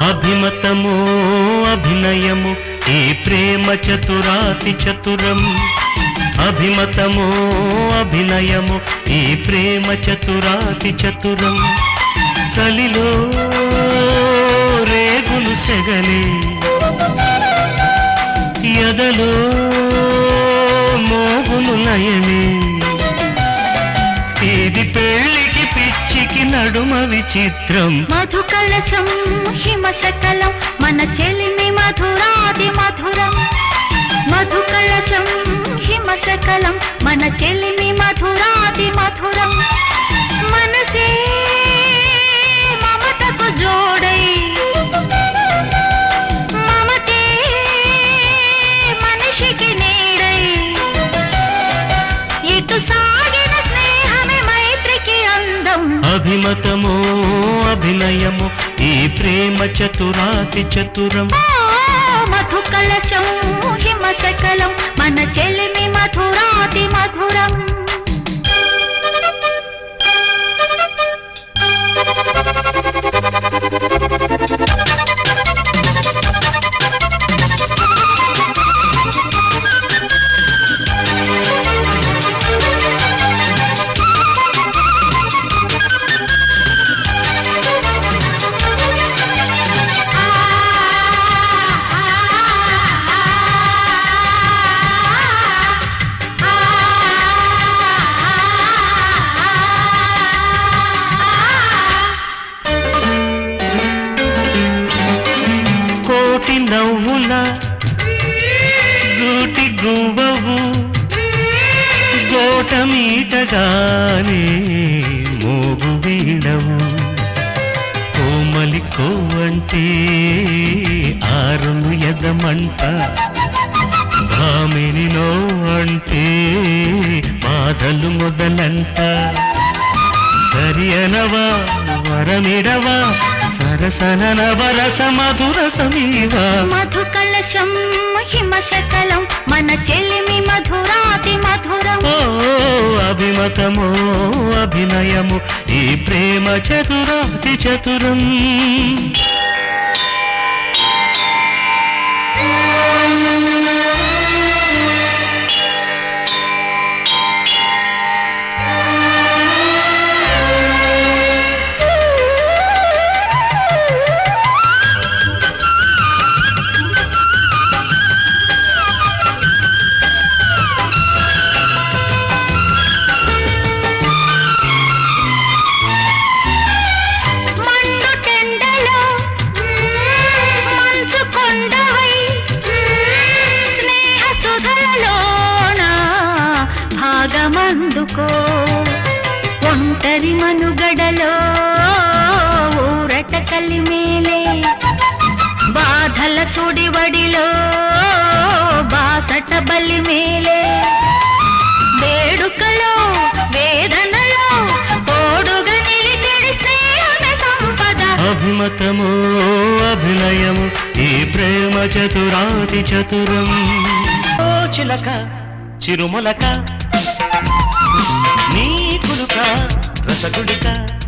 అభిమతము అభినయము ఈ ప్రేమ చతురాతి చతురం అభిమతము అభినయము ఈ ప్రేమ చతురాతి చతురం చలిలో రేగులు సెగలే ఎదలో మోగులు లయమే ఇది పెళ్లికి పిచ్చికి నడుమ విచిత్రం మధు కలశం హిమ సకలం మన చెలిమి మధురాది మధురం మధు కలశం హిమ సకలం మన చెలిమి మధురాది మధురం మనసే మమతకు జోడై మమతే మనిషికి నీడై ఇటు సాగిన స్నేహమే మైత్రికి అందం అభిమతము అభినయము ఈ ప్రేమ చతురాతి చతురం మధు కలశం హిమ సకలం మన చెలిమి మధురాతి మధురం కోటి నవ్వుల గూటి గువ్వవు గోట మీటగానే మోగు వీడవు కోమలి కోవంటే ఆరును ఎదమంట భామినిలో అంటే బాధలు మొదలంట సరియనవా వరమిడవా సరసనన వరస మధుర సమీవా మధు కలశం హిమ సకలం మన చెలిమి మధురాతి మధురం ఓ అభిమతమో అభినయము ఈ ప్రేమ చతురాతి చతురం మండు టెండలో మంచు కొండవై స్నేహ సుధలలోన భాగమందుకో ఒంటరి మనుగడలో ఊరట కలిమేలే బాధల సుడివడిలో బాసట బలిమేలే వేడుకలో వేదనలో తోడుగా నిలిచెడి స్నేహమే సంపద అభిమతము అభినయము ఈ ప్రేమ చతురాతి చతురం ఓ చిలక చిరుమలక నీ కులుక రసగుడిక